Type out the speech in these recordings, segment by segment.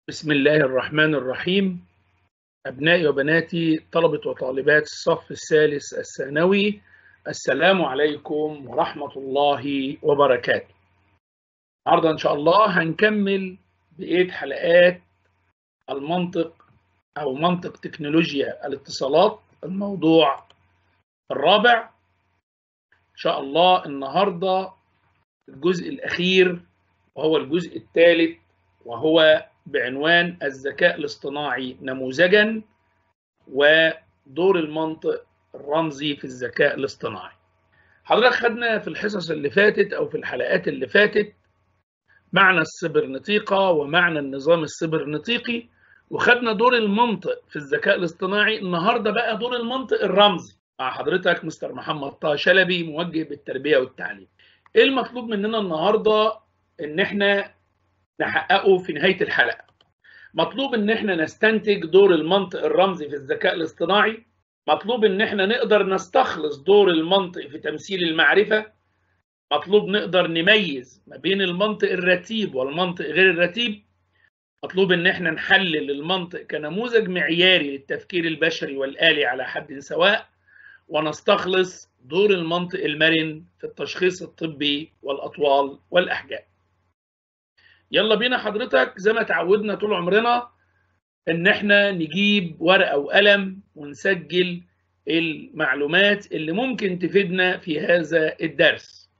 بسم الله الرحمن الرحيم أبنائي وبناتي طلبة وطالبات الصف الثالث الثانوي السلام عليكم ورحمة الله وبركاته النهارده إن شاء الله هنكمل بقية حلقات المنطق أو منطق تكنولوجيا الاتصالات الموضوع الرابع إن شاء الله النهارده الجزء الأخير وهو الجزء الثالث وهو بعنوان الذكاء الاصطناعي نموذجا ودور المنطق الرمزي في الذكاء الاصطناعي حضرتك خدنا في الحصص اللي فاتت او في الحلقات اللي فاتت معنى السبرنطيقه ومعنى النظام السبرنطيقي وخدنا دور المنطق في الذكاء الاصطناعي النهارده بقى دور المنطق الرمزي مع حضرتك مستر محمد طه شلبي موجه بالتربيه والتعليم ايه المطلوب مننا النهارده ان احنا نحققه في نهايه الحلقه مطلوب ان احنا نستنتج دور المنطق الرمزي في الذكاء الاصطناعي مطلوب ان احنا نقدر نستخلص دور المنطق في تمثيل المعرفه مطلوب نقدر نميز ما بين المنطق الرتيب والمنطق غير الرتيب مطلوب ان احنا نحلل المنطق كنموذج معياري للتفكير البشري والآلي على حد سواء ونستخلص دور المنطق المرن في التشخيص الطبي والأطوال والأحجام يلا بينا حضرتك زي ما تعودنا طول عمرنا ان احنا نجيب ورقه وقلم ونسجل المعلومات اللي ممكن تفيدنا في هذا الدرس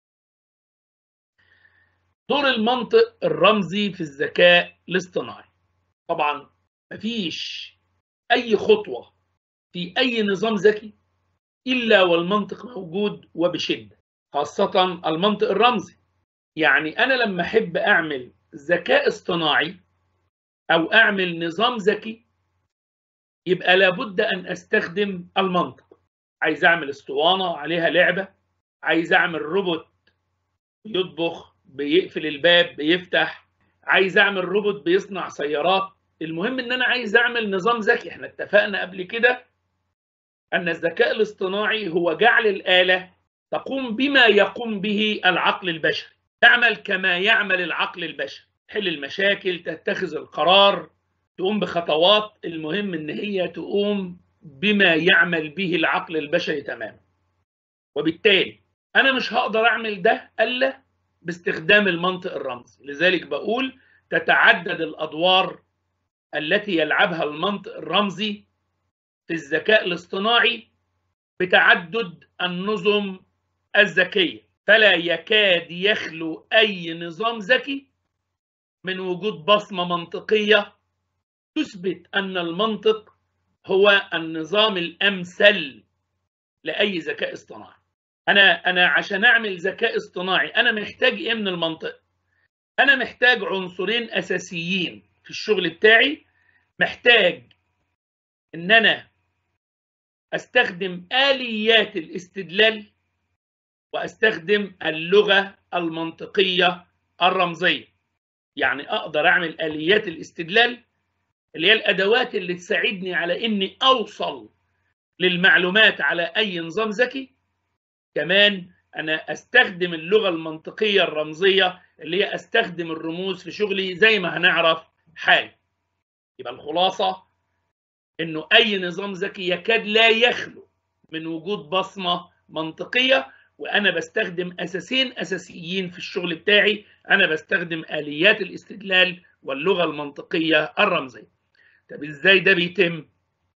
دور المنطق الرمزي في الذكاء الاصطناعي طبعا مفيش اي خطوه في اي نظام ذكي الا والمنطق موجود وبشده خاصه المنطق الرمزي يعني أنا لما أحب أعمل ذكاء اصطناعي أو أعمل نظام ذكي يبقى لابد أن أستخدم المنطق عايز أعمل اسطوانة عليها لعبة عايز أعمل روبوت بيطبخ بيقفل الباب بيفتح عايز أعمل روبوت بيصنع سيارات المهم إن أنا عايز أعمل نظام ذكي احنا اتفقنا قبل كده أن الذكاء الاصطناعي هو جعل الآلة تقوم بما يقوم به العقل البشري تعمل كما يعمل العقل البشري تحل المشاكل تتخذ القرار تقوم بخطوات المهم ان هي تقوم بما يعمل به العقل البشري تماما وبالتالي انا مش هقدر اعمل ده الا باستخدام المنطق الرمزي لذلك بقول تتعدد الادوار التي يلعبها المنطق الرمزي في الذكاء الاصطناعي بتعدد النظم الذكيه فلا يكاد يخلو أي نظام ذكي من وجود بصمة منطقية تثبت أن المنطق هو النظام الأمثل لأي ذكاء اصطناعي أنا أنا عشان أعمل ذكاء اصطناعي أنا محتاج إيه من المنطق؟ أنا محتاج عنصرين أساسيين في الشغل بتاعي محتاج إن أنا أستخدم آليات الاستدلال واستخدم اللغه المنطقيه الرمزيه يعني اقدر اعمل اليات الاستدلال اللي هي الادوات اللي تساعدني على اني اوصل للمعلومات على اي نظام ذكي كمان انا استخدم اللغه المنطقيه الرمزيه اللي هي استخدم الرموز في شغلي زي ما هنعرف حال يبقى الخلاصه انه اي نظام ذكي يكاد لا يخلو من وجود بصمه منطقيه وانا بستخدم اساسين اساسيين في الشغل بتاعي انا بستخدم اليات الاستدلال واللغه المنطقيه الرمزيه طب ازاي ده بيتم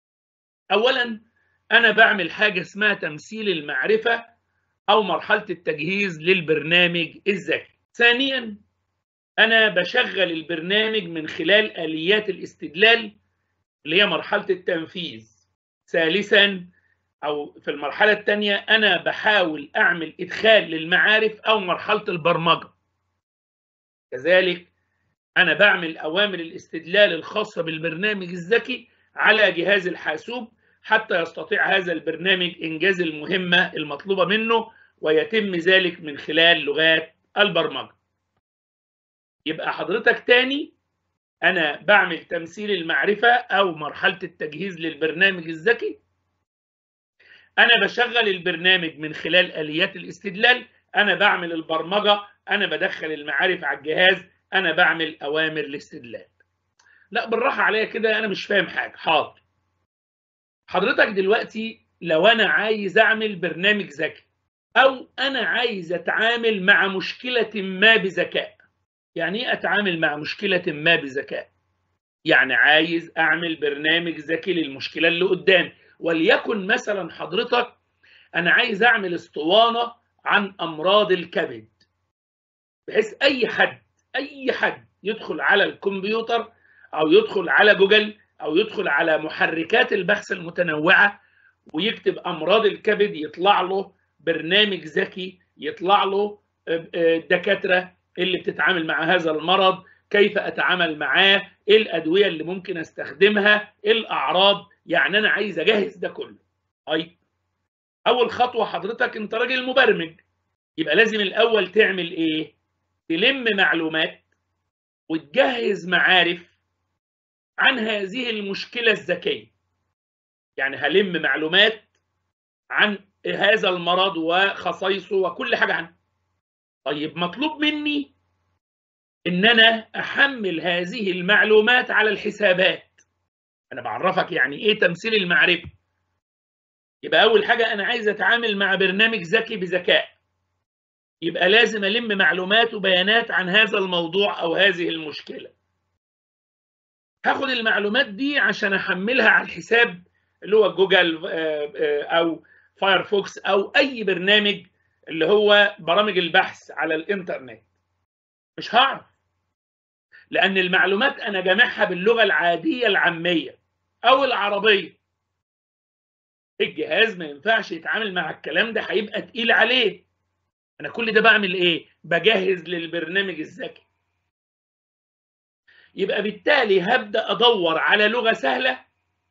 اولا انا بعمل حاجه اسمها تمثيل المعرفه او مرحله التجهيز للبرنامج الذكي ثانيا انا بشغل البرنامج من خلال اليات الاستدلال اللي هي مرحله التنفيذ ثالثا او في المرحله الثانيه انا بحاول اعمل ادخال للمعارف او مرحله البرمجه كذلك انا بعمل اوامر الاستدلال الخاصه بالبرنامج الذكي على جهاز الحاسوب حتى يستطيع هذا البرنامج انجاز المهمه المطلوبه منه ويتم ذلك من خلال لغات البرمجه يبقى حضرتك تاني انا بعمل تمثيل المعرفه او مرحله التجهيز للبرنامج الذكي انا بشغل البرنامج من خلال اليات الاستدلال انا بعمل البرمجه انا بدخل المعارف على الجهاز انا بعمل اوامر الاستدلال لا بالراحه عليا كده انا مش فاهم حاجه حاضر حضرتك دلوقتي لو انا عايز اعمل برنامج ذكي او انا عايز اتعامل مع مشكله ما بذكاء يعني ايه اتعامل مع مشكله ما بذكاء يعني عايز اعمل برنامج ذكي للمشكله اللي قدامي وليكن مثلا حضرتك انا عايز اعمل اسطوانه عن امراض الكبد بحيث اي حد اي حد يدخل على الكمبيوتر او يدخل على جوجل او يدخل على محركات البحث المتنوعه ويكتب امراض الكبد يطلع له برنامج ذكي يطلع له الدكاتره اللي بتتعامل مع هذا المرض كيف اتعامل معاه ايه الادويه اللي ممكن استخدمها ايه الاعراض يعني انا عايز اجهز ده كله طيب اول خطوه حضرتك انت راجل مبرمج يبقى لازم الاول تعمل ايه تلم معلومات وتجهز معارف عن هذه المشكله الذكيه يعني هلم معلومات عن هذا المرض وخصائصه وكل حاجه عنه طيب مطلوب مني ان انا احمل هذه المعلومات على الحسابات انا بعرفك يعني ايه تمثيل المعرفه يبقى اول حاجه انا عايز اتعامل مع برنامج ذكي بذكاء يبقى لازم الم معلومات وبيانات عن هذا الموضوع او هذه المشكله هاخد المعلومات دي عشان احملها على الحساب اللي هو جوجل او فايرفوكس او اي برنامج اللي هو برامج البحث على الانترنت مش هعرف لان المعلومات انا جامعها باللغه العاديه العاميه او العربيه الجهاز ما ينفعش يتعامل مع الكلام ده هيبقى تقيل عليه انا كل ده بعمل ايه بجهز للبرنامج الذكي يبقى بالتالي هبدا ادور على لغه سهله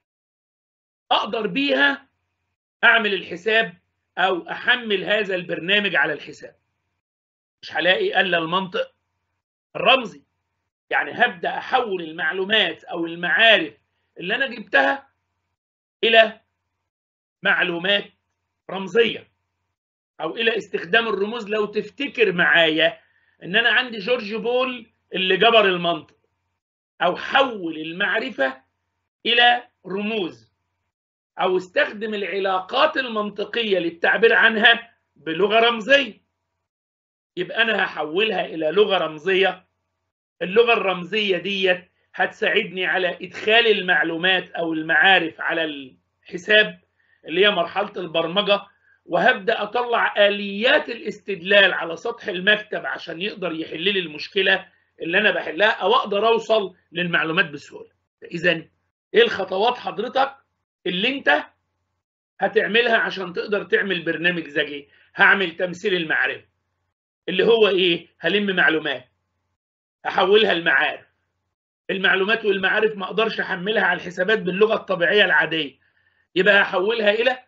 اقدر بيها اعمل الحساب او احمل هذا البرنامج على الحساب مش هلاقي الا المنطق الرمزي يعني هبدا احول المعلومات او المعارف اللي انا جبتها الى معلومات رمزيه او الى استخدام الرموز لو تفتكر معايا ان انا عندي جورج بول اللي جبر المنطق او حول المعرفه الى رموز او استخدم العلاقات المنطقيه للتعبير عنها بلغه رمزيه يبقى انا هحولها الى لغه رمزيه اللغه الرمزيه ديت هتساعدني على ادخال المعلومات او المعارف على الحساب اللي هي مرحله البرمجه وهبدا اطلع اليات الاستدلال على سطح المكتب عشان يقدر يحل لي المشكله اللي انا بحلها او اقدر اوصل للمعلومات بسهوله اذا ايه الخطوات حضرتك اللي انت هتعملها عشان تقدر تعمل برنامج ذكي هعمل تمثيل المعرفه اللي هو ايه هلم معلومات احولها لمعارف المعلومات والمعارف ما اقدرش احملها على الحسابات باللغه الطبيعيه العاديه يبقى هحولها الى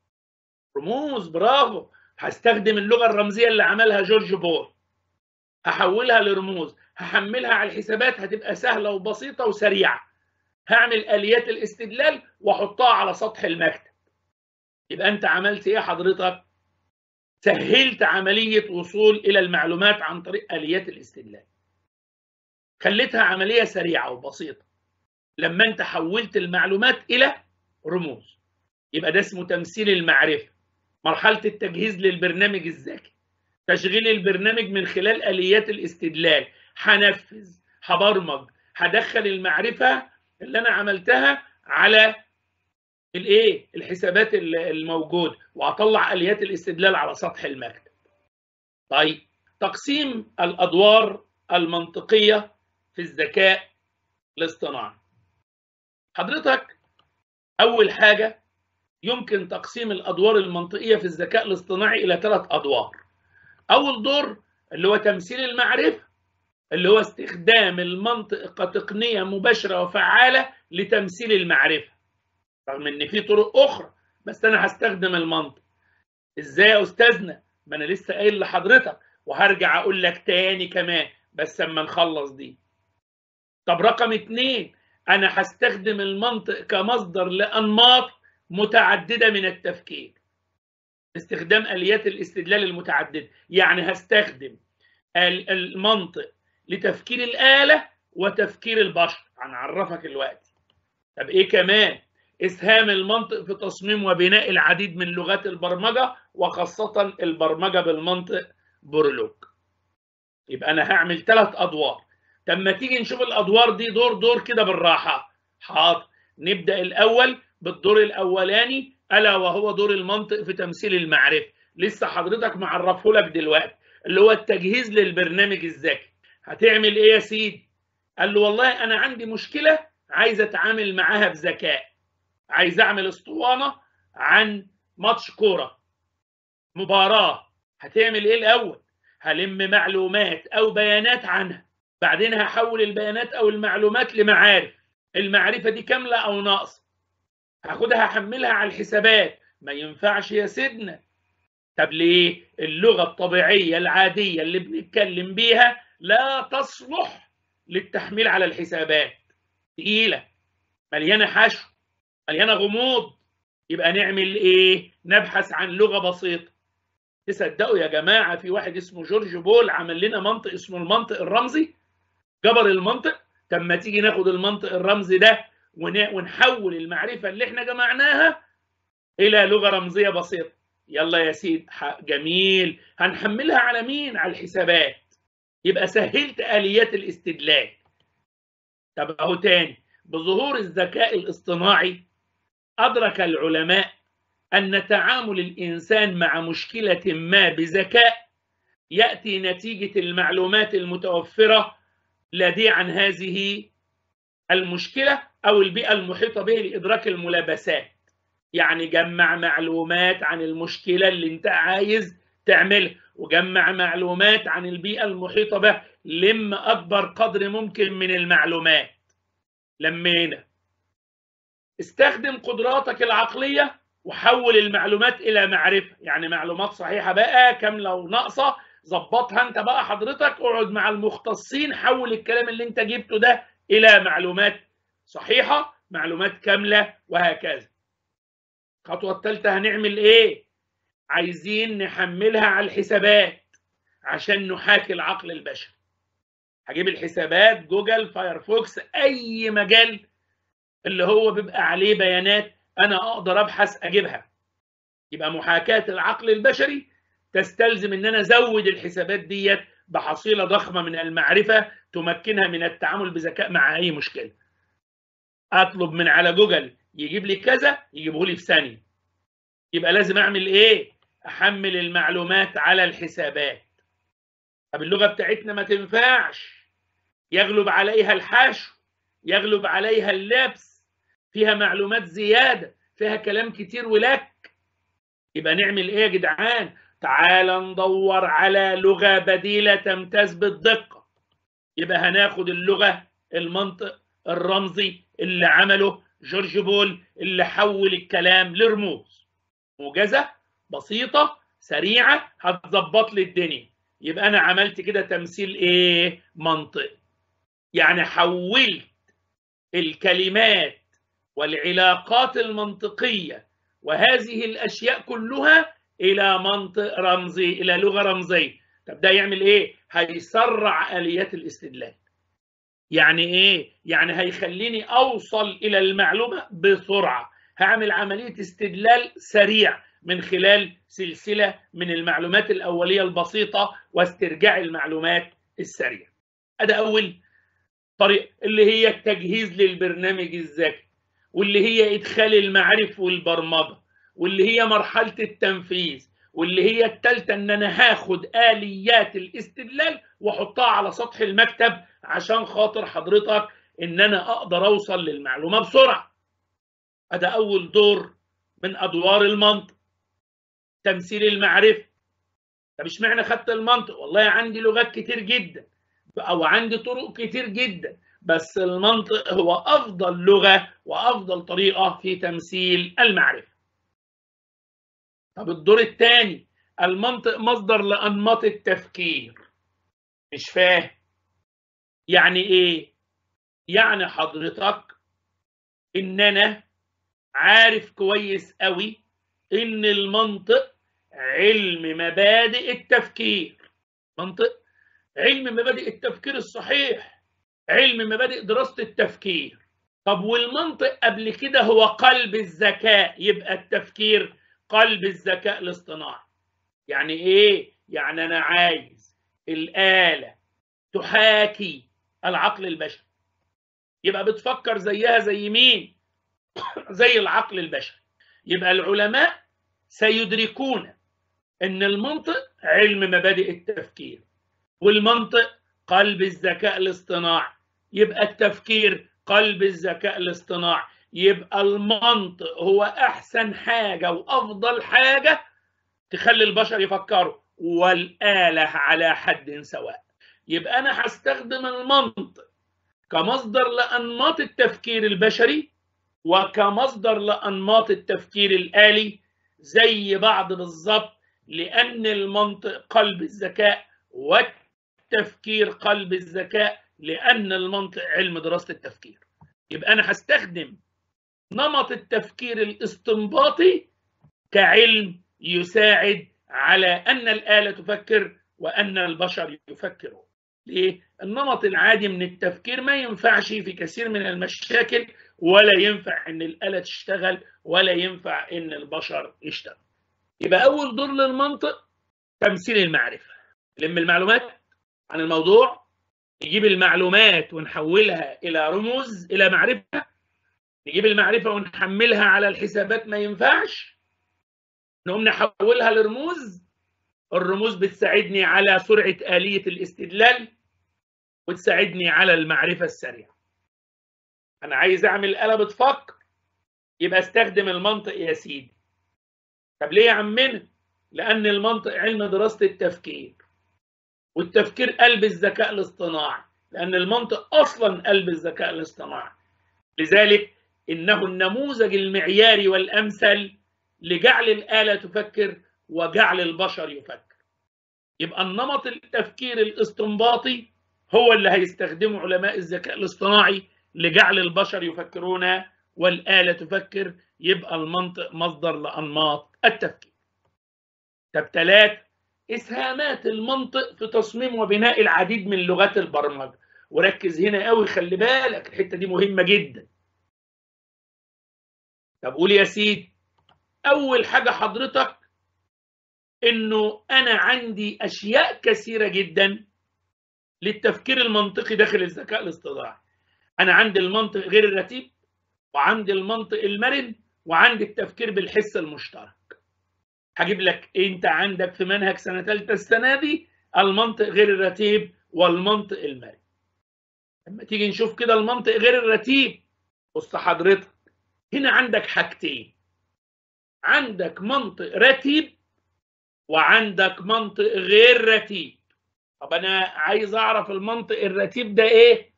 رموز برافو هستخدم اللغه الرمزيه اللي عملها جورج بول هحولها لرموز هحملها على الحسابات هتبقى سهله وبسيطه وسريعه هعمل اليات الاستدلال واحطها على سطح المكتب يبقى انت عملت ايه حضرتك سهلت عمليه وصول الى المعلومات عن طريق اليات الاستدلال خليتها عمليه سريعه وبسيطه لما انت حولت المعلومات الى رموز يبقى ده اسمه تمثيل المعرفه مرحله التجهيز للبرنامج الذكي تشغيل البرنامج من خلال اليات الاستدلال هنفذ هبرمج هدخل المعرفه اللي انا عملتها على الايه الحسابات الموجوده واطلع اليات الاستدلال على سطح المكتب طيب تقسيم الادوار المنطقيه في الذكاء الاصطناعي حضرتك اول حاجه يمكن تقسيم الادوار المنطقيه في الذكاء الاصطناعي الى ثلاث ادوار اول دور اللي هو تمثيل المعرفه اللي هو استخدام المنطق كتقنيه مباشره وفعاله لتمثيل المعرفه رغم ان في طرق اخرى بس انا هستخدم المنطق ازاي يا استاذنا ما انا لسه قايل لحضرتك وهرجع اقول لك تاني كمان بس اما نخلص دي طب رقم اتنين انا هستخدم المنطق كمصدر لانماط متعدده من التفكير استخدام اليات الاستدلال المتعدده يعني هستخدم المنطق لتفكير الاله وتفكير البشر هنعرفك الوقت طب ايه كمان اسهام المنطق في تصميم وبناء العديد من لغات البرمجه وخاصه البرمجه بالمنطق بورلوج يبقى انا هعمل ثلاث ادوار طب ما تيجي نشوف الادوار دي دور دور كده بالراحه حاضر نبدا الاول بالدور الاولاني الا وهو دور المنطق في تمثيل المعرفه لسه حضرتك معرفه لك دلوقتي اللي هو التجهيز للبرنامج الذكي هتعمل ايه يا سيدي قال له والله انا عندي مشكله عايز اتعامل معاها بذكاء عايز اعمل اسطوانه عن ماتش كوره مباراه هتعمل ايه الاول هلم معلومات او بيانات عنها بعدين هحول البيانات او المعلومات لمعارف المعرفه دي كامله او ناقصه هاخدها احملها على الحسابات ما ينفعش يا سيدنا طب ليه اللغه الطبيعيه العاديه اللي بنتكلم بيها لا تصلح للتحميل على الحسابات تقيله مليانه حشو مليانه غموض يبقى نعمل ايه نبحث عن لغه بسيطه تصدقوا يا جماعه في واحد اسمه جورج بول عمل لنا منطق اسمه المنطق الرمزي جبر المنطق طب ما تيجي ناخد المنطق الرمزي ده ونحول المعرفه اللي احنا جمعناها الى لغه رمزيه بسيطه يلا يا سيد جميل هنحملها على مين على الحسابات يبقى سهلت اليات الاستدلال طب اهو تاني بظهور الذكاء الاصطناعي ادرك العلماء ان تعامل الانسان مع مشكله ما بذكاء ياتي نتيجه المعلومات المتوفره لديه عن هذه المشكله او البيئه المحيطه به لادراك الملابسات يعني جمع معلومات عن المشكله اللي انت عايز تعملها وجمع معلومات عن البيئه المحيطه به لم اكبر قدر ممكن من المعلومات لمينا استخدم قدراتك العقليه وحول المعلومات الى معرفه يعني معلومات صحيحه بقى كامله وناقصه ظبطها انت بقى حضرتك اقعد مع المختصين حول الكلام اللي انت جبته ده الى معلومات صحيحه معلومات كامله وهكذا الخطوه الثالثه هنعمل ايه عايزين نحملها على الحسابات عشان نحاكي العقل البشري هجيب الحسابات جوجل فايرفوكس اي مجال اللي هو بيبقى عليه بيانات انا اقدر ابحث اجيبها يبقى محاكاه العقل البشري تستلزم ان انا ازود الحسابات ديت بحصيله ضخمه من المعرفه تمكنها من التعامل بذكاء مع اي مشكله اطلب من على جوجل يجيب لي كذا يجيبه لي في ثانيه يبقى لازم اعمل ايه احمل المعلومات على الحسابات طب اللغه بتاعتنا ما تنفعش يغلب عليها الحشو يغلب عليها اللبس فيها معلومات زياده فيها كلام كتير ولك يبقى نعمل ايه يا جدعان تعال ندور على لغه بديله تمتاز بالدقه يبقى هناخد اللغه المنطق الرمزي اللي عمله جورج بول اللي حول الكلام لرموز موجزه بسيطه سريعه هتظبط لي الدنيا يبقى انا عملت كده تمثيل ايه منطق يعني حولت الكلمات والعلاقات المنطقيه وهذه الاشياء كلها الى منطق رمزي الى لغه رمزيه طب ده يعمل ايه هيسرع اليات الاستدلال يعني ايه يعني هيخليني اوصل الى المعلومه بسرعه هعمل عمليه استدلال سريع من خلال سلسله من المعلومات الاوليه البسيطه واسترجاع المعلومات السريع ده اول طريقه اللي هي التجهيز للبرنامج الذكي واللي هي ادخال المعارف والبرمجه واللي هي مرحله التنفيذ واللي هي الثالثه ان انا هاخد اليات الاستدلال واحطها على سطح المكتب عشان خاطر حضرتك ان انا اقدر اوصل للمعلومه بسرعه ده اول دور من ادوار المنطق تمثيل المعرفه طب اشمعنى خدت المنطق والله عندي لغات كتير جدا او عندي طرق كتير جدا بس المنطق هو افضل لغه وافضل طريقه في تمثيل المعرفه طب الدور الثاني المنطق مصدر لانماط التفكير مش فاهم يعني ايه يعني حضرتك ان انا عارف كويس قوي ان المنطق علم مبادئ التفكير منطق علم مبادئ التفكير الصحيح علم مبادئ دراسة التفكير طب والمنطق قبل كده هو قلب الذكاء يبقى التفكير قلب الذكاء الاصطناعي يعني ايه يعني انا عايز الآلة تحاكي العقل البشري يبقى بتفكر زيها زي مين زي العقل البشري يبقى العلماء سيدركون ان المنطق علم مبادئ التفكير والمنطق قلب الذكاء الاصطناعي يبقى التفكير قلب الذكاء الاصطناعي يبقى المنطق هو احسن حاجه وافضل حاجه تخلي البشر يفكروا والاله على حد سواء يبقى انا هستخدم المنطق كمصدر لانماط التفكير البشري وكمصدر لانماط التفكير الالي زي بعض بالظبط لان المنطق قلب الذكاء والتفكير قلب الذكاء لان المنطق علم دراسه التفكير يبقى انا هستخدم نمط التفكير الاستنباطي كعلم يساعد على ان الاله تفكر وان البشر يفكرون ليه النمط العادي من التفكير ما ينفعش في كثير من المشاكل ولا ينفع ان الاله تشتغل ولا ينفع ان البشر يشتغل يبقى اول دور للمنطق تمثيل المعرفه لم المعلومات عن الموضوع نجيب المعلومات ونحولها الى رموز الى معرفه نجيب المعرفه ونحملها على الحسابات ما ينفعش نقوم نحولها لرموز الرموز بتساعدني على سرعه اليه الاستدلال وتساعدني على المعرفه السريعه انا عايز اعمل آلة بتفكر يبقى استخدم المنطق يا سيدي طب ليه يا عمنا لان المنطق علم دراسه التفكير والتفكير قلب الذكاء الاصطناعي لان المنطق اصلا قلب الذكاء الاصطناعي لذلك انه النموذج المعياري والامثل لجعل الاله تفكر وجعل البشر يفكر يبقى النمط التفكير الاستنباطي هو اللي هيستخدمه علماء الذكاء الاصطناعي لجعل البشر يفكرون والآلة تفكر يبقى المنطق مصدر لأنماط التفكير طب ثلاث إسهامات المنطق في تصميم وبناء العديد من لغات البرمجة وركز هنا قوي خلي بالك الحتة دي مهمة جدا طب قول يا سيدي أول حاجة حضرتك إنه أنا عندي أشياء كثيرة جدا للتفكير المنطقي داخل الذكاء الاصطناعي انا عندي المنطق غير الرتيب وعندي المنطق المرن وعندي التفكير بالحس المشترك هجيب لك انت عندك في منهج سنه ثالثه السنه دي المنطق غير الرتيب والمنطق المرن لما تيجي نشوف كده المنطق غير الرتيب بص حضرتك هنا عندك حاجتين عندك منطق رتيب وعندك منطق غير رتيب طب انا عايز اعرف المنطق الرتيب ده ايه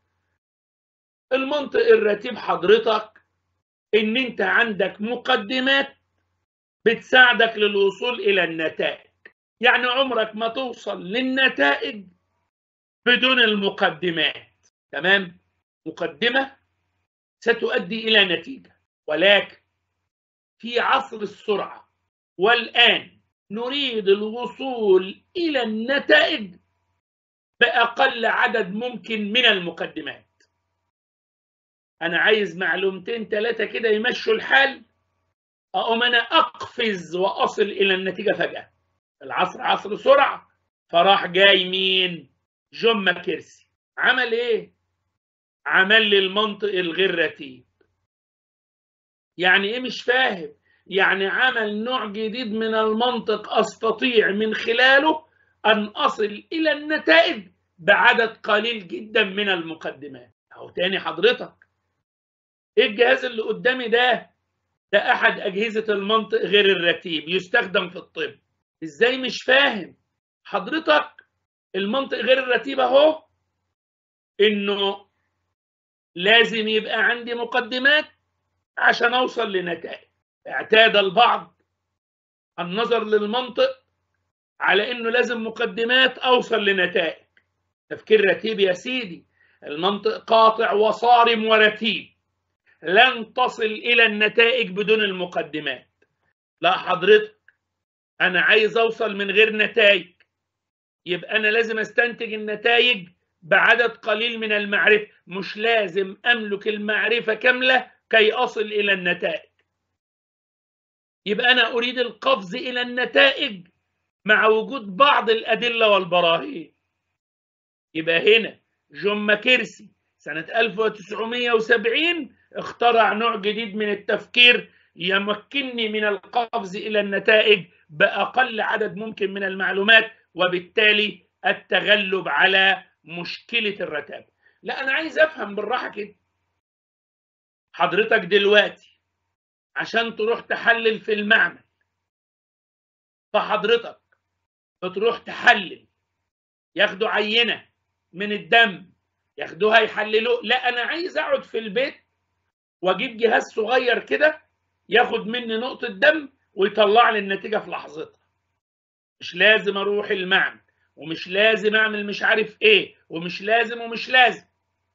المنطق الرتيب حضرتك ان انت عندك مقدمات بتساعدك للوصول الى النتائج يعني عمرك ما توصل للنتائج بدون المقدمات تمام مقدمه ستؤدي الى نتيجه ولكن في عصر السرعه والان نريد الوصول الى النتائج باقل عدد ممكن من المقدمات انا عايز معلومتين ثلاثه كده يمشوا الحال اقوم انا اقفز واصل الى النتيجه فجاه العصر عصر سرعه فراح جاي مين جون ماكيرسي عمل ايه عمل لي المنطق الغير رتيب يعني ايه مش فاهم يعني عمل نوع جديد من المنطق استطيع من خلاله ان اصل الى النتائج بعدد قليل جدا من المقدمات او تاني حضرتك ايه الجهاز اللي قدامي ده ده احد اجهزه المنطق غير الرتيب يستخدم في الطب ازاي مش فاهم حضرتك المنطق غير الرتيب اهو انه لازم يبقى عندي مقدمات عشان اوصل لنتائج اعتاد البعض النظر للمنطق على انه لازم مقدمات اوصل لنتائج تفكير رتيب يا سيدي المنطق قاطع وصارم ورتيب لن تصل الى النتائج بدون المقدمات لا حضرتك انا عايز اوصل من غير نتائج يبقى انا لازم استنتج النتائج بعدد قليل من المعرفة مش لازم أملك المعرفة كاملة كي أصل إلى النتائج يبقى أنا أريد القفز إلى النتائج مع وجود بعض الأدلة والبراهين يبقى هنا جون ماكيرسي سنة 1970 اخترع نوع جديد من التفكير يمكنني من القفز إلى النتائج بأقل عدد ممكن من المعلومات وبالتالي التغلب على مشكلة الرتابة لا أنا عايز أفهم بالراحة كده حضرتك دلوقتي عشان تروح تحلل في المعمل فحضرتك بتروح تحلل ياخدوا عينة من الدم ياخدوها يحللوا لا أنا عايز أقعد في البيت وأجيب جهاز صغير كده ياخد مني نقطة دم ويطلع لي النتيجة في لحظتها مش لازم أروح المعمل ومش لازم اعمل مش عارف ايه ومش لازم ومش لازم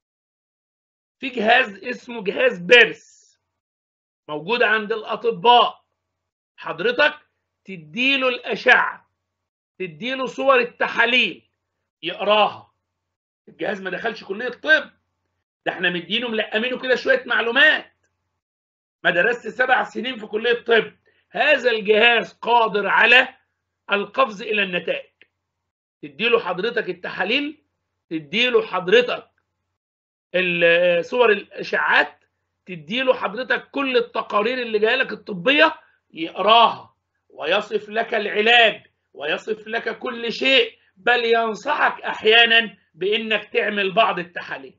في جهاز اسمه جهاز بيرس موجود عند الاطباء حضرتك تديله الاشعه تديله صور التحاليل يقراها الجهاز ما دخلش كليه طب ده احنا مدينه ملقمينه كده شويه معلومات ما درست سبع سنين في كليه طب هذا الجهاز قادر على القفز الى النتائج تديله حضرتك التحاليل تديله حضرتك صور الاشعاعات تديله حضرتك كل التقارير اللي جايه لك الطبيه يقراها ويصف لك العلاج ويصف لك كل شيء بل ينصحك احيانا بانك تعمل بعض التحاليل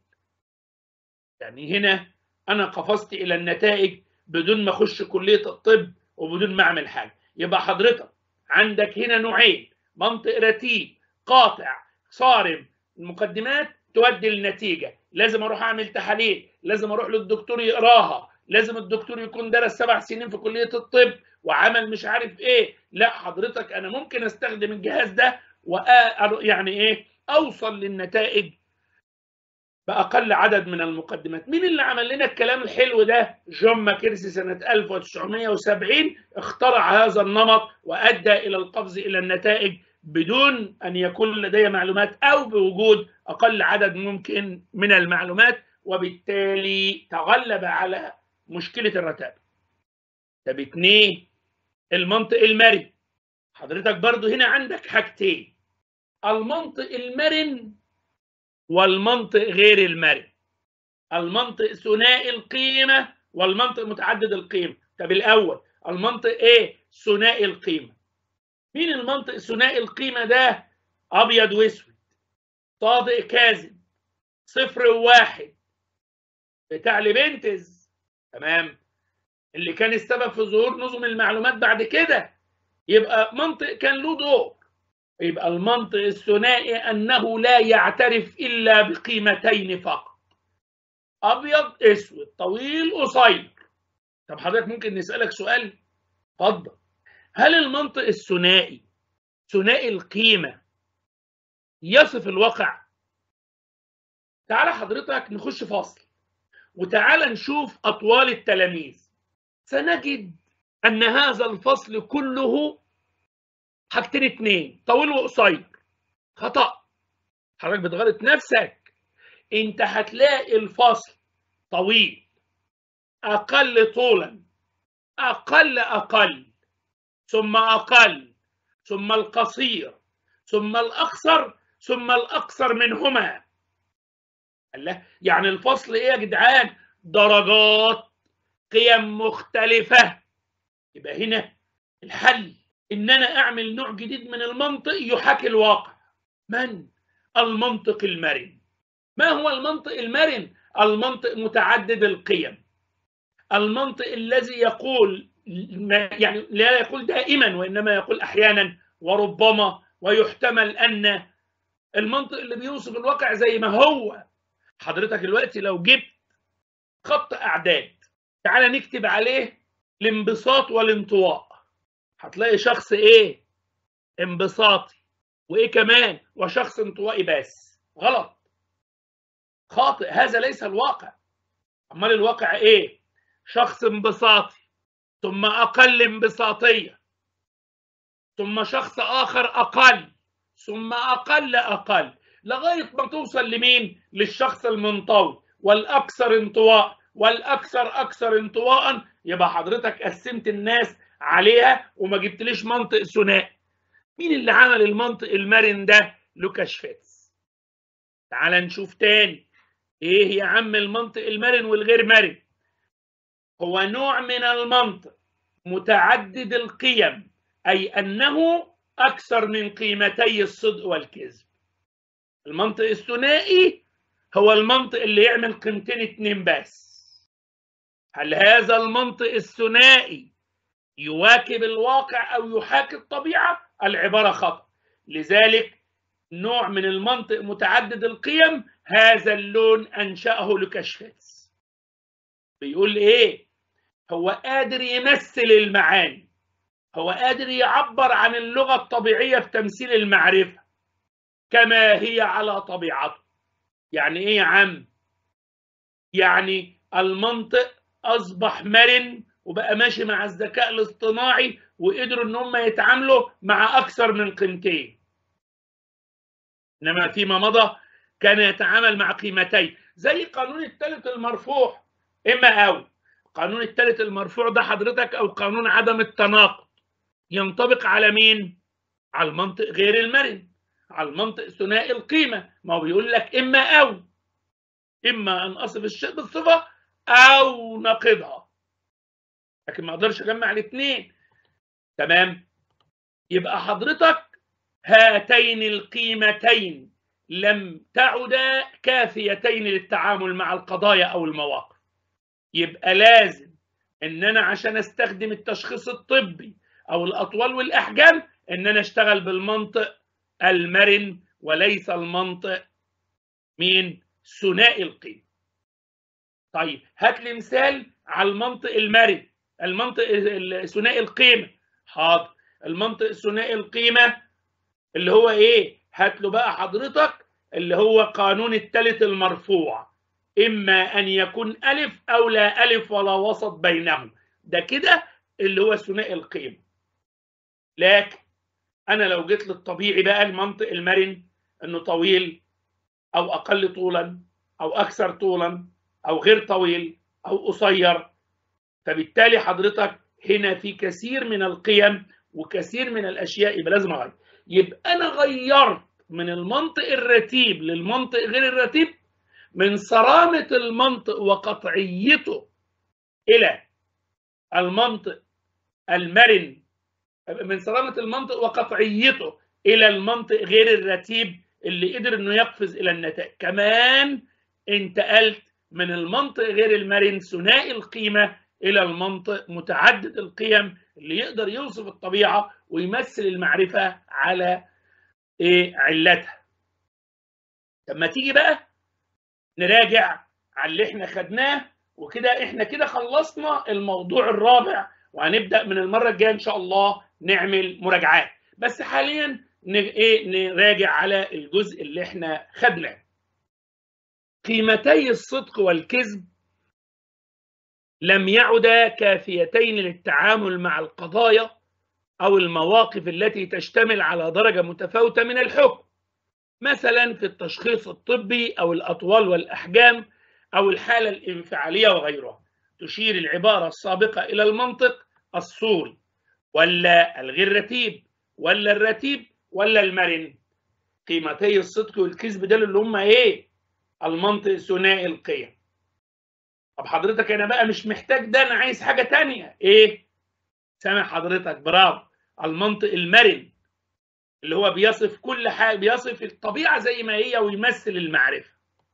يعني هنا انا قفزت الى النتائج بدون ما اخش كليه الطب وبدون ما اعمل حاجه يبقى حضرتك عندك هنا نوعين منطق رتيب قاطع صارم المقدمات تؤدي النتيجه لازم اروح اعمل تحاليل لازم اروح للدكتور يقراها لازم الدكتور يكون درس سبع سنين في كليه الطب وعمل مش عارف ايه لا حضرتك انا ممكن استخدم الجهاز ده وأ... يعني ايه اوصل للنتائج باقل عدد من المقدمات مين اللي عمل لنا الكلام الحلو ده جون ماكيرسي سنه 1970 اخترع هذا النمط وادى الى القفز الى النتائج بدون ان يكون لدي معلومات او بوجود اقل عدد ممكن من المعلومات وبالتالي تغلب على مشكله الرتابه. طب اتنين المنطق المرن حضرتك برضو هنا عندك حاجتين المنطق المرن والمنطق غير المرن المنطق ثنائي القيمه والمنطق متعدد القيمه طب الاول المنطق ايه ثنائي القيمه مين المنطق ثنائي القيمة ده؟ أبيض وأسود صادق كاذب صفر وواحد بتاع ليبنتز تمام اللي كان السبب في ظهور نظم المعلومات بعد كده يبقى منطق كان له دور يبقى المنطق الثنائي أنه لا يعترف إلا بقيمتين فقط أبيض أسود طويل قصير طب حضرتك ممكن نسألك سؤال اتفضل هل المنطق الثنائي ثنائي القيمة يصف الواقع؟ تعال حضرتك نخش فصل وتعال نشوف أطوال التلاميذ سنجد أن هذا الفصل كله حاجتين اتنين طويل وقصير خطأ حضرتك بتغلط نفسك انت هتلاقي الفصل طويل أقل طولا أقل أقل ثم أقل ثم القصير ثم الأقصر ثم الأقصر منهما الله يعني الفصل إيه يا جدعان درجات قيم مختلفة يبقى هنا الحل إن أنا أعمل نوع جديد من المنطق يحاكي الواقع من؟ المنطق المرن ما هو المنطق المرن؟ المنطق متعدد القيم المنطق الذي يقول يعني لا يقول دائما وانما يقول احيانا وربما ويحتمل ان المنطق اللي بيوصف الواقع زي ما هو حضرتك دلوقتي لو جبت خط اعداد تعالى نكتب عليه الانبساط والانطواء هتلاقي شخص ايه انبساطي وايه كمان وشخص انطوائي بس غلط خاطئ هذا ليس الواقع امال الواقع ايه شخص انبساطي ثم أقل انبساطية ثم شخص آخر أقل ثم أقل أقل لغايه ما توصل لمين للشخص المنطوي والاكثر انطواء والاكثر اكثر انطواء يبقى حضرتك قسمت الناس عليها وما جبتليش منطق ثنائي مين اللي عمل المنطق المرن ده لوكاش فيتس تعال نشوف تاني ايه يا عم المنطق المرن والغير مرن هو نوع من المنطق متعدد القيم اي انه اكثر من قيمتي الصدق والكذب المنطق الثنائي هو المنطق اللي يعمل قيمتين اتنين بس هل هذا المنطق الثنائي يواكب الواقع او يحاكي الطبيعه العباره خطا لذلك نوع من المنطق متعدد القيم هذا اللون انشاه لوكاشفيتس بيقول ايه هو قادر يمثل المعاني هو قادر يعبر عن اللغه الطبيعيه في تمثيل المعرفه كما هي على طبيعته يعني ايه يا عم يعني المنطق اصبح مرن وبقى ماشي مع الذكاء الاصطناعي وقدروا ان هم يتعاملوا مع اكثر من قيمتين انما فيما مضى كان يتعامل مع قيمتين زي قانون الثالث المرفوع اما او قانون الثالث المرفوع ده حضرتك او قانون عدم التناقض ينطبق على مين على المنطق غير المرن على المنطق ثنائي القيمه ما هو بيقول لك اما او اما ان اصف الشيء بالصفه او نقضها لكن ما اقدرش اجمع الاثنين تمام يبقى حضرتك هاتين القيمتين لم تعدا كافيتين للتعامل مع القضايا او المواقف يبقى لازم ان انا عشان استخدم التشخيص الطبي او الاطوال والاحجام ان انا اشتغل بالمنطق المرن وليس المنطق مين ثنائي القيمه طيب هات لي مثال على المنطق المرن المنطق ثنائي القيمه حاضر المنطق ثنائي القيمه اللي هو ايه هات له بقى حضرتك اللي هو قانون الثالث المرفوع اما ان يكون الف او لا الف ولا وسط بينهم ده كده اللي هو ثنائي القيمه لكن انا لو جيت للطبيعي بقى المنطق المرن انه طويل او اقل طولا او اكثر طولا او غير طويل او قصير فبالتالي حضرتك هنا في كثير من القيم وكثير من الاشياء يبقى لازم اغير يبقى انا غيرت من المنطق الرتيب للمنطق غير الرتيب من صرامه المنطق وقطعيته الى المنطق المرن من صرامه المنطق وقطعيته الى المنطق غير الرتيب اللي قدر انه يقفز الى النتائج كمان انتقلت من المنطق غير المرن ثنائي القيمه الى المنطق متعدد القيم اللي يقدر يوصف الطبيعه ويمثل المعرفه على ايه علتها طب ما تيجي بقى نراجع على اللي احنا خدناه وكده احنا كده خلصنا الموضوع الرابع وهنبدا من المره الجايه ان شاء الله نعمل مراجعات بس حاليا ايه نراجع على الجزء اللي احنا خدناه قيمتي الصدق والكذب لم يعدا كافيتين للتعامل مع القضايا او المواقف التي تشتمل على درجه متفاوته من الحكم مثلا في التشخيص الطبي او الاطوال والاحجام او الحاله الانفعاليه وغيرها تشير العباره السابقه الى المنطق الصوري ولا الغير رتيب ولا الرتيب ولا المرن قيمتي الصدق والكذب ده اللي هم ايه المنطق ثنائي القيم طب حضرتك انا بقى مش محتاج ده انا عايز حاجه تانية ايه سامع حضرتك برافو المنطق المرن اللي هو بيصف كل حاجه بيصف الطبيعه زي ما هي ويمثل المعرفه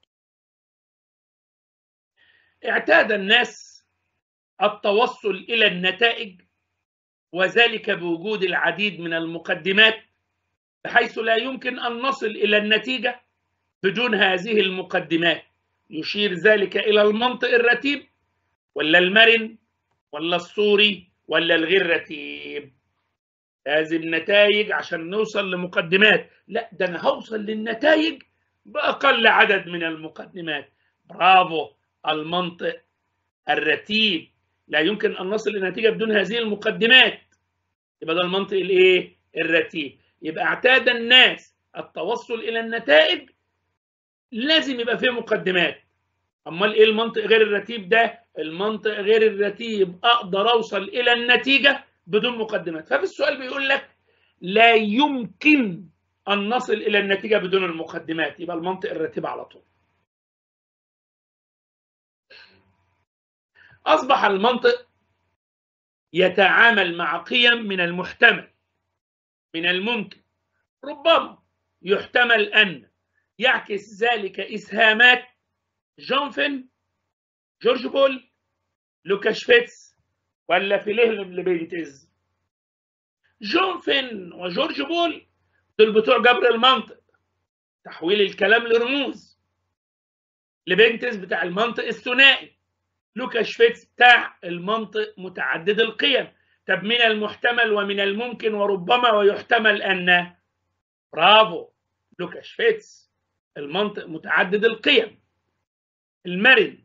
اعتاد الناس التوصل الى النتائج وذلك بوجود العديد من المقدمات بحيث لا يمكن ان نصل الى النتيجه بدون هذه المقدمات يشير ذلك الى المنطق الرتيب ولا المرن ولا الصوري ولا الغير رتيب لازم نتائج عشان نوصل لمقدمات لا ده انا هوصل للنتائج باقل عدد من المقدمات برافو المنطق الرتيب لا يمكن ان نصل لنتيجه بدون هذه المقدمات يبقى ده المنطق الايه الرتيب يبقى اعتاد الناس التوصل الى النتائج لازم يبقى فيه مقدمات امال ايه المنطق غير الرتيب ده المنطق غير الرتيب اقدر اوصل الى النتيجه بدون مقدمات ففي السؤال بيقول لك لا يمكن ان نصل الى النتيجه بدون المقدمات يبقى المنطق الرتيب على طول اصبح المنطق يتعامل مع قيم من المحتمل من الممكن ربما يحتمل ان يعكس ذلك اسهامات جونفن جورج بول لوكا شفيتس ولا فيليهم لبنتز جونفن وجورج بول دول بتوع جبر المنطق تحويل الكلام لرموز لبنتز بتاع المنطق الثنائي لوكا شفيتس بتاع المنطق متعدد القيم طب من المحتمل ومن الممكن وربما ويحتمل ان برافو لوكا شفيتس المنطق متعدد القيم المرن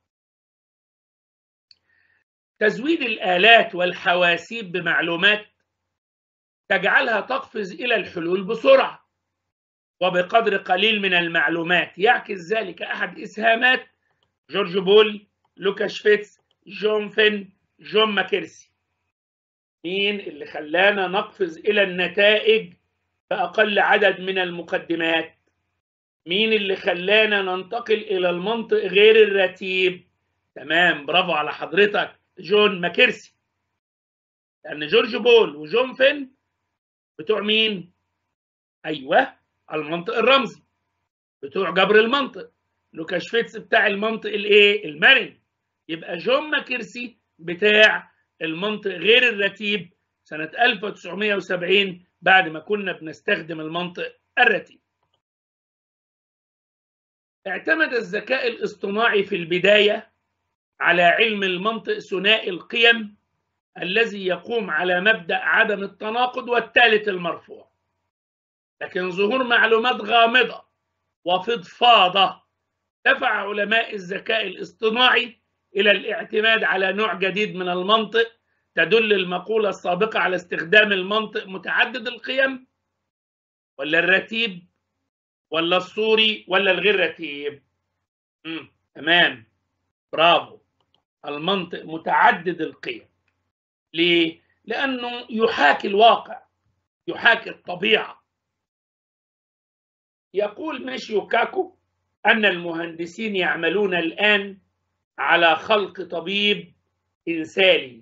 تزويد الآلات والحواسيب بمعلومات تجعلها تقفز إلى الحلول بسرعة وبقدر قليل من المعلومات يعكس ذلك أحد إسهامات جورج بول لوكا شفيتس جون فين جون ماكيرسي مين اللي خلانا نقفز إلى النتائج بأقل عدد من المقدمات مين اللي خلانا ننتقل الى المنطق غير الرتيب تمام برافو على حضرتك جون ماكيرسي لان جورج بول وجون فين بتوع مين ايوه المنطق الرمزي بتوع جبر المنطق لوكا شفيتس بتاع المنطق الايه المرن يبقى جون ماكيرسي بتاع المنطق غير الرتيب سنة 1970 بعد ما كنا بنستخدم المنطق الرتيب اعتمد الذكاء الاصطناعي في البداية على علم المنطق ثنائي القيم الذي يقوم على مبدأ عدم التناقض والثالث المرفوع لكن ظهور معلومات غامضة وفضفاضة دفع علماء الذكاء الاصطناعي إلى الاعتماد على نوع جديد من المنطق تدل المقولة السابقة على استخدام المنطق متعدد القيم ولا الرتيب ولا الصوري ولا الغير رتيب مم. تمام برافو المنطق متعدد القيم ليه لانه يحاكي الواقع يحاكي الطبيعه يقول ميشيو كاكو ان المهندسين يعملون الان على خلق طبيب انساني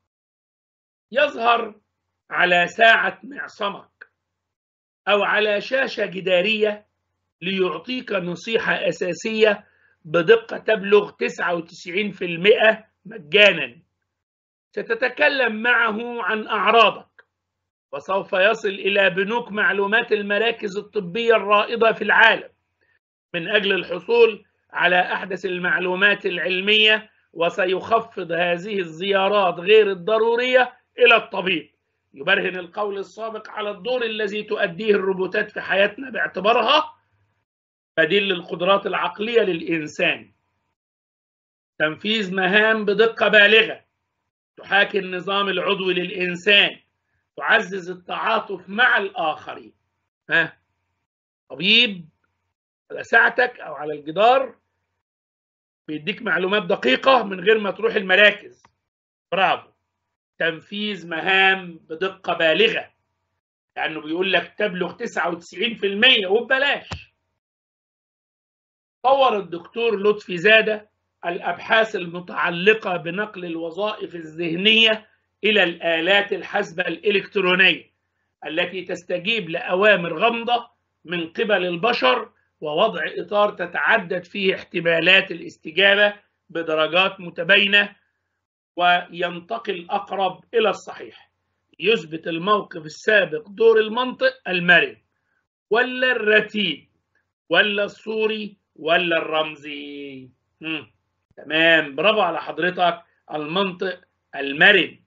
يظهر على ساعه معصمك او على شاشه جداريه ليعطيك نصيحة أساسية بدقة تبلغ 99% مجانا ستتكلم معه عن أعراضك وسوف يصل إلى بنوك معلومات المراكز الطبية الرائدة في العالم من أجل الحصول على أحدث المعلومات العلمية وسيخفض هذه الزيارات غير الضرورية إلى الطبيب يبرهن القول السابق على الدور الذي تؤديه الروبوتات في حياتنا باعتبارها بديل للقدرات العقلية للإنسان تنفيذ مهام بدقة بالغة تحاكي النظام العضوي للإنسان تعزز التعاطف مع الآخرين ها طبيب على ساعتك أو على الجدار بيديك معلومات دقيقة من غير ما تروح المراكز برافو تنفيذ مهام بدقة بالغة لأنه بيقول لك تبلغ 99% وببلاش طور الدكتور لطفي زاده الابحاث المتعلقه بنقل الوظائف الذهنيه الى الالات الحاسبه الالكترونيه التي تستجيب لاوامر غامضه من قبل البشر ووضع اطار تتعدد فيه احتمالات الاستجابه بدرجات متباينه وينتقل اقرب الى الصحيح يثبت الموقف السابق دور المنطق المرن ولا الرتيب ولا الصوري ولا الرمزي مم. تمام برافو على حضرتك المنطق المرن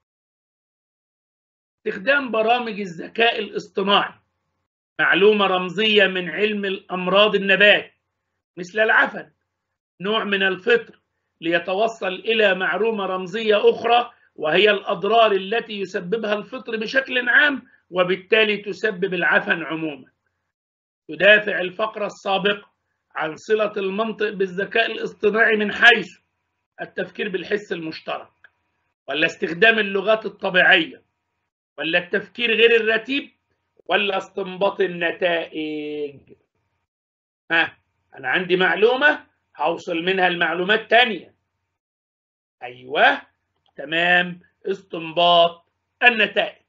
استخدام برامج الذكاء الاصطناعي معلومة رمزية من علم الأمراض النبات مثل العفن نوع من الفطر ليتوصل إلى معلومة رمزية أخرى وهي الأضرار التي يسببها الفطر بشكل عام وبالتالي تسبب العفن عموما تدافع الفقرة السابقة عن صلة المنطق بالذكاء الاصطناعي من حيث التفكير بالحس المشترك ولا استخدام اللغات الطبيعية ولا التفكير غير الرتيب ولا استنباط النتائج ها أنا عندي معلومة هوصل منها المعلومات تانية أيوة تمام استنباط النتائج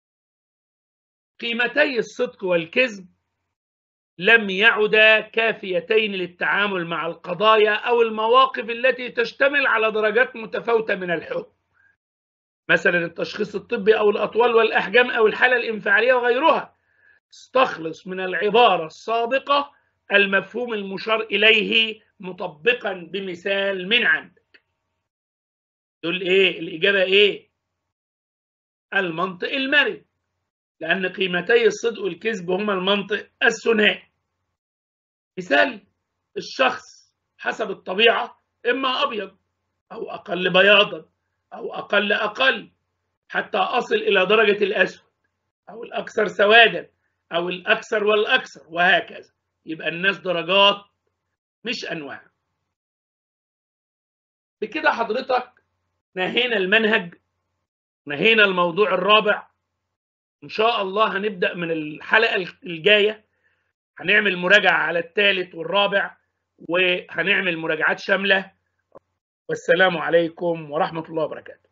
قيمتي الصدق والكذب لم يعدا كافيتين للتعامل مع القضايا او المواقف التي تشتمل على درجات متفاوته من الحكم مثلا التشخيص الطبي او الاطوال والاحجام او الحاله الانفعاليه وغيرها استخلص من العباره السابقه المفهوم المشار اليه مطبقا بمثال من عندك دول ايه الاجابه ايه المنطق المرن لأن قيمتي الصدق والكذب هما المنطق الثنائي مثال الشخص حسب الطبيعة إما أبيض أو أقل بياضا أو أقل أقل حتى أصل إلى درجة الأسود أو الأكثر سوادا أو الأكثر والأكثر وهكذا يبقى الناس درجات مش أنواع بكده حضرتك نهينا المنهج نهينا الموضوع الرابع ان شاء الله هنبدا من الحلقه الجايه هنعمل مراجعه على الثالث والرابع وهنعمل مراجعات شامله والسلام عليكم ورحمه الله وبركاته